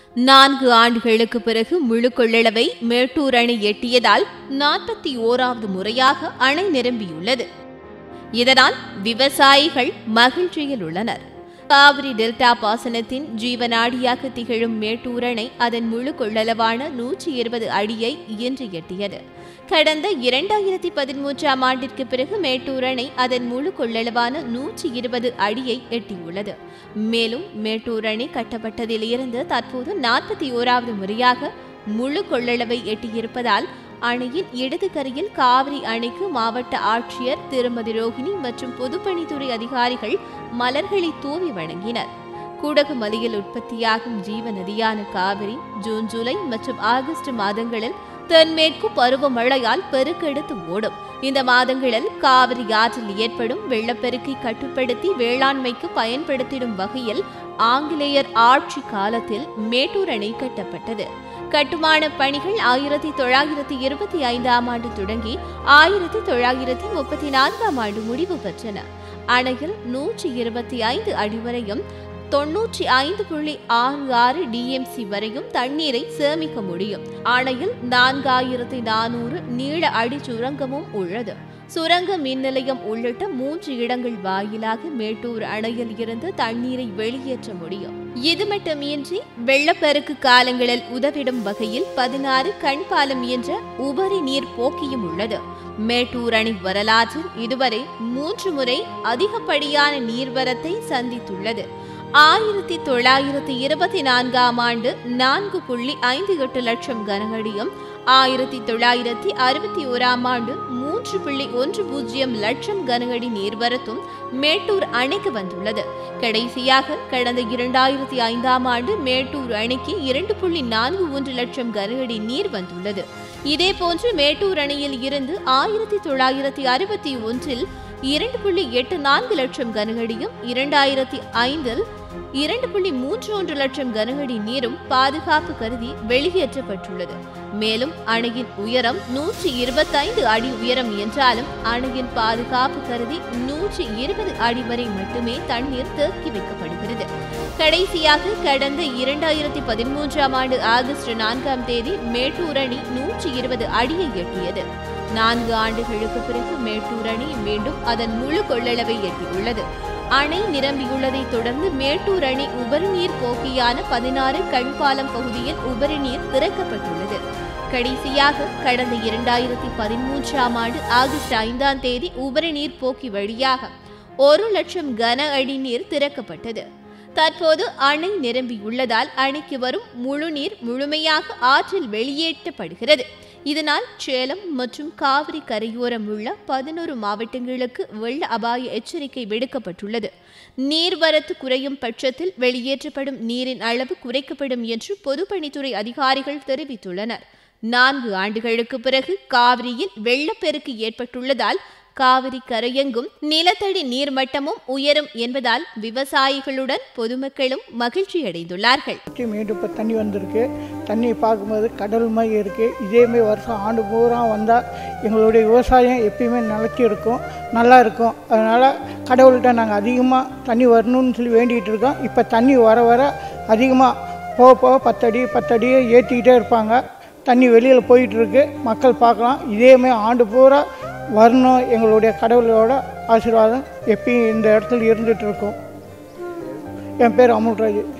நான்கு ஆண்டுகளுக்கு பிறகு முழு கொள்ளளவை மேட்டூர் அணை எட்டியதால் நாற்பத்தி ஓராவது முறையாக அணை நிரம்பியுள்ளது இதனால் விவசாயிகள் மகிழ்ச்சியில் உள்ளனர் காவிரி டெல்டா பாசனத்தின் ஜீவநாடியாக திகழும் மேட்டூர் அணை அதன் முழு கொள்ளளவான நூற்றி இருபது அடியை இன்று எட்டியது கடந்த இரண்டாயிரத்தி பதிமூன்றாம் ஆண்டிற்கு பிறகு மேட்டூர் அணை அதன் முழு கொள்ளளவான நூற்றி இருபது அடியை எட்டியுள்ளது மேலும் மேட்டூர் அணை கட்டப்பட்டதிலிருந்து தற்போது நாற்பத்தி ஓராவது முறையாக முழு கொள்ளளவை எட்டியிருப்பதால் அணையின் இடது கரையில் காவிரி அணைக்கு மாவட்ட ஆட்சியர் திருமதி ரோஹிணி மற்றும் பொதுப்பணித்துறை அதிகாரிகள் மலர்களை தூவி வணங்கினர் கூடகுமலையில் உற்பத்தியாகும் ஜீவ நதியான காவிரி ஜூன் ஜூலை மற்றும் ஆகஸ்ட் மாதங்களில் தென்மேற்கு பருவமழையால் பெருக்கெடுத்து ஓடும் இந்த மாதங்களில் காவிரி ஆற்றில் ஏற்படும் வெள்ளப்பெருக்கை கட்டுப்படுத்தி வேளாண்மைக்கு பயன்படுத்திடும் வகையில் ஆங்கிலேயர் ஆட்சி காலத்தில் மேட்டூர் அணை கட்டப்பட்டது கட்டுமான பணிகள் ஆயிரத்தி தொள்ளாயிரத்தி இருபத்தி ஐந்தாம் ஆண்டு தொடங்கி ஆயிரத்தி தொள்ளாயிரத்தி முப்பத்தி நான்காம் ஆண்டு முடிவு பெற்றன அணையில் நூற்றி இருபத்தி ஐந்து அடி வரையும் தொன்னூற்றி ஐந்து புள்ளி ஆறு ஆறு டிஎம்சி வரையும் தண்ணீரை சேமிக்க முடியும் அணையில் நான்காயிரத்தி நானூறு நீள அடி சுரங்கமும் உள்ளது சுரங்க மின் நிலையம் உள்ளிட்ட மூன்று இடங்கள் வாயிலாக மேட்டூர் அணையில் இருந்து தண்ணீரை வெளியேற்ற முடியும் இது மட்டுமின்றி வெள்ளப்பெருக்கு காலங்களில் உதவிடும் வகையில் பதினாறு கண் பாலம் என்ற உபரி நீர் போக்கியும் உள்ளது மேட்டூர் அணை வரலாற்றில் இதுவரை மூன்று முறை அதிகப்படியான நீர்வரத்தை சந்தித்துள்ளது ஆயிரத்தி தொள்ளாயிரத்தி இருபத்தி நான்காம் ஆண்டு நான்கு புள்ளி ஐந்து எட்டு லட்சம் கனஅடியும் ஆயிரத்தி தொள்ளாயிரத்தி அறுபத்தி ஓராம் ஆண்டு மூன்று புள்ளி ஒன்று பூஜ்ஜியம் லட்சம் கனஅடி நீர்வரத்தும் மேட்டூர் அணைக்கு வந்துள்ளது கடைசியாக கடந்த இரண்டாயிரத்தி ஐந்தாம் ஆண்டு மேட்டூர் அணைக்கு இரண்டு புள்ளி நான்கு ஒன்று லட்சம் கனஅடி நீர் வந்துள்ளது இதேபோன்று மேட்டூர் அணையில் இருந்து ஆயிரத்தி தொள்ளாயிரத்தி அறுபத்தி ஒன்றில் இரண்டு புள்ளி எட்டு நான்கு லட்சம் கனஅடியும் இரண்டாயிரத்தி ஐந்தில் இரண்டு புள்ளி மூன்று ஒன்று லட்சம் கனஅடி நீரும் பாதுகாப்பு கருதி வெளியேற்றப்பட்டுள்ளது மேலும் அணையின் உயரம் நூற்றி இருபத்தைந்து அடி உயரம் என்றாலும் அணையின் பாதுகாப்பு கருதி நூற்றி இருபது அடி வரை மட்டுமே தண்ணீர் தேக்கி வைக்கப்படுகிறது கடைசியாக கடந்த இரண்டாயிரத்தி பதிமூன்றாம் ஆண்டு ஆகஸ்ட் நான்காம் தேதி மேட்டூர் அணி நூற்றி இருபது அடியை எட்டியது நான்கு ஆண்டுகளுக்கு பிறகு மேட்டூர் அணி மீண்டும் அதன் முழு கொள்ளளவை எட்டியுள்ளது அணை நிரம்பியுள்ளதை தொடர்ந்து மேட்டூர் அணை உபரிநீர் போக்கியான பதினாறு கண்பாலம் பகுதியில் உபரிநீர் திறக்கப்பட்டுள்ளது கடைசியாக கடந்த இரண்டாயிரத்தி பதிமூன்றாம் ஆண்டு ஆகஸ்ட் ஐந்தாம் தேதி உபரிநீர் போக்கி வழியாக ஒரு லட்சம் கன அடி நீர் திறக்கப்பட்டது தற்போது அணை நிரம்பியுள்ளதால் அணைக்கு வரும் முழு நீர் முழுமையாக ஆற்றில் வெளியேற்றப்படுகிறது இதனால் சேலம் மற்றும் காவிரி கரையோரம் உள்ள பதினோரு மாவட்டங்களுக்கு வெள்ள அபாய எச்சரிக்கை விடுக்கப்பட்டுள்ளது நீர்வரத்து குறையும் பட்சத்தில் வெளியேற்றப்படும் நீரின் அளவு குறைக்கப்படும் என்று பொதுப்பணித்துறை அதிகாரிகள் தெரிவித்துள்ளனர் நான்கு ஆண்டுகளுக்கு பிறகு காவிரியில் வெள்ளப்பெருக்கு ஏற்பட்டுள்ளதால் காவிரி கரையெங்கும் நிலத்தடி நீர்மட்டமும் உயரும் என்பதால் விவசாயிகளுடன் பொதுமக்களும் மகிழ்ச்சியடைந்துள்ளார்கள் சுற்றி மீண்டும் இப்போ தண்ணி வந்திருக்கு தண்ணி பார்க்கும்போது கடல் மாதிரி இருக்குது இதேமாரி வருஷம் ஆண்டு பூரா வந்தால் எங்களுடைய விவசாயம் எப்பயுமே நிலச்சி இருக்கும் நல்லா இருக்கும் அதனால் கடவுள்கிட்ட நாங்கள் அதிகமாக தண்ணி வரணும்னு சொல்லி வேண்டிகிட்டு இருக்கோம் இப்போ தண்ணி வர வர அதிகமாக போக போக பத்தடி பத்தடியே ஏற்றிக்கிட்டே இருப்பாங்க தண்ணி வெளியில் போயிட்டுருக்கு மக்கள் பார்க்கலாம் இதேமாரி ஆண்டு பூரா வரணும் எங்களுடைய கடவுளோட ஆசீர்வாதம் எப்பயும் இந்த இடத்துல இருந்துகிட்டு இருக்கும் என் பேர் அமுல்ராஜ்